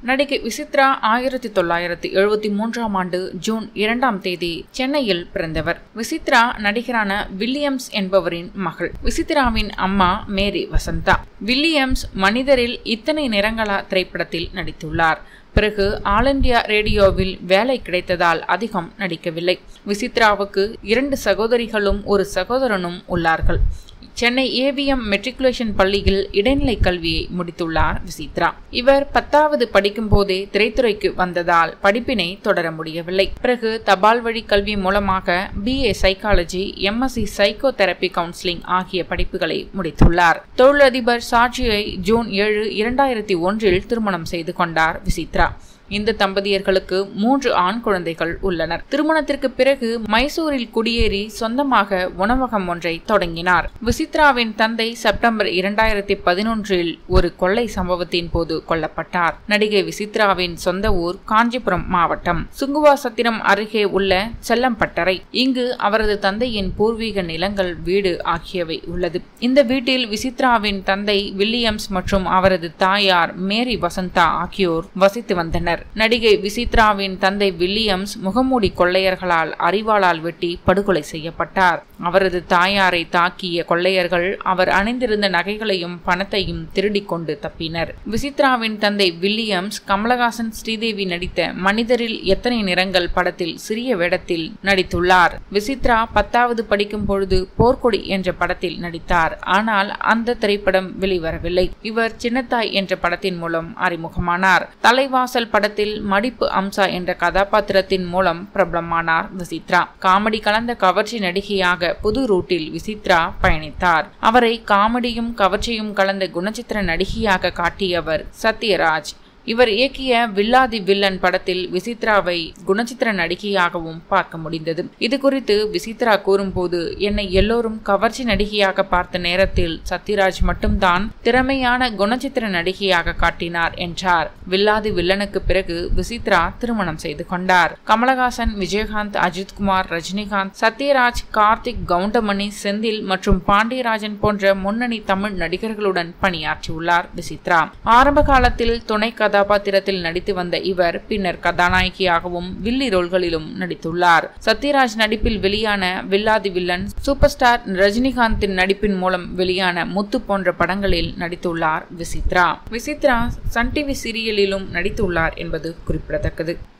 நடிகை விசித்ரா ஆயிரத்தி தொள்ளாயிரத்தி எழுபத்தி மூன்றாம் ஆண்டு ஜூன் இரண்டாம் தேதி சென்னையில் பிறந்தவர் விசித்ரா நடிகரான வில்லியம்ஸ் என்பவரின் மகள் விசித்ராவின் அம்மா மேரி வசந்தா வில்லியம்ஸ் மனிதரில் இத்தனை நிறங்களா திரைப்படத்தில் நடித்துள்ளார் பிறகு ஆல் இண்டியா ரேடியோவில் வேலை கிடைத்ததால் அதிகம் நடிக்கவில்லை விசித்ராவுக்கு இரண்டு சகோதரிகளும் ஒரு சகோதரனும் உள்ளார்கள் சென்னை ஏவிஎம் மெட்ரிகுலேஷன் பள்ளியில் இடைநிலை கல்வியை முடித்துள்ளார் விசித்ரா இவர் பத்தாவது படிக்கும் போதே திரைத்துறைக்கு வந்ததால் படிப்பினை தொடர முடியவில்லை பிறகு தபால் வழி கல்வி மூலமாக BA psychology MSc psychotherapy counselling ஆகிய படிப்புகளை முடித்துள்ளார் தொழிலதிபர் சாட்சியை ஜூன் ஏழு இரண்டாயிரத்தி ஒன்றில் திருமணம் செய்து கொண்டார் விசித்ரா இந்த தம்பதியர்களுக்கு மூன்று ஆண் குழந்தைகள் உள்ளனர் திருமணத்திற்கு பிறகு மைசூரில் குடியேறி சொந்தமாக உணவகம் ஒன்றை தொடங்கினார் விசித்ராவின் தந்தை செப்டம்பர் இரண்டாயிரத்தி பதினொன்றில் ஒரு கொள்ளை சம்பவத்தின் போது கொல்லப்பட்டார் நடிகை விசித்ராவின் சொந்த ஊர் காஞ்சிபுரம் மாவட்டம் சுங்குவாசத்திரம் அருகே உள்ள செல்லம்பட்டறை இங்கு அவரது தந்தையின் பூர்வீக நிலங்கள் வீடு ஆகியவை உள்ளது இந்த வீட்டில் விசித்ராவின் தந்தை வில்லியம்ஸ் மற்றும் அவரது தாயார் மேரி வசந்தா ஆகியோர் வசித்து வந்தனர் நடிகை விசித்ராவின் தந்தை வில்லியம்ஸ் முகமூடி கொள்ளையர்களால் அறிவாளால் வெட்டி படுகொலை செய்யப்பட்டார் அவரது தாயாரை தாக்கிய கொள்ளையர்கள் அவர் அணிந்திருந்த நகைகளையும் பணத்தையும் திருடிக் கொண்டு தப்பினர் விசித்ராவின் தந்தை வில்லியம்ஸ் கமலஹாசன் ஸ்ரீதேவி நடித்த மனிதரில் எத்தனை நிறங்கள் படத்தில் சிறிய வேடத்தில் நடித்துள்ளார் விசித்ரா பத்தாவது படிக்கும் பொழுது போர்க்கொடி என்ற படத்தில் நடித்தார் ஆனால் அந்த திரைப்படம் வெளிவரவில்லை இவர் சின்னத்தாய் என்ற படத்தின் மூலம் அறிமுகமானார் தலைவாசல் படத்தில் மடிப்பு அம்சா என்ற கதாபாத்திரத்தின் மூலம் பிரபலமானார் விசித்ரா காமெடி கலந்த கவர்ச்சி நடிகையாக புது ரூட்டில் விசித்ரா பயணித்தார் அவரை காமெடியும் கவர்ச்சியும் கலந்த குணச்சித்திர நடிகையாக காட்டியவர் சத்யராஜ் இவர் இயக்கிய வில்லாதி வில்லன் படத்தில் விசித்ராவை குணச்சித்திர நடிகையாகவும் பார்க்க முடிந்தது இது குறித்து விசித்ரா கூறும்போது என்னை எல்லோரும் கவர்ச்சி நடிகையாக பார்த்த நேரத்தில் சத்யராஜ் மட்டும்தான் திறமையான குணச்சித்திர நடிகையாக காட்டினார் என்றார் வில்லாதி வில்லனுக்கு பிறகு விசித்ரா திருமணம் செய்து கொண்டார் கமலஹாசன் விஜயகாந்த் அஜித்குமார் ரஜினிகாந்த் சத்யராஜ் கார்த்திக் கவுண்டமணி செந்தில் மற்றும் பாண்டியராஜன் போன்ற முன்னணி தமிழ் நடிகர்களுடன் பணியாற்றியுள்ளார் விசித்ரா ஆரம்ப காலத்தில் துணை கதா கதாபாத்திரத்தில் நடித்து வந்த இவர் பின்னர் கதாநாயகியாகவும் வில்லி ரோல்களிலும் நடித்துள்ளார் சத்யராஜ் நடிப்பில் வெளியான வில்லாதி வில்லன் சூப்பர் ஸ்டார் ரஜினிகாந்தின் நடிப்பின் மூலம் வெளியான முத்து போன்ற படங்களில் நடித்துள்ளார் விசித்ரா விசித்ரா சன் டிவி சீரியலிலும் நடித்துள்ளார் என்பது குறிப்பிடத்தக்கது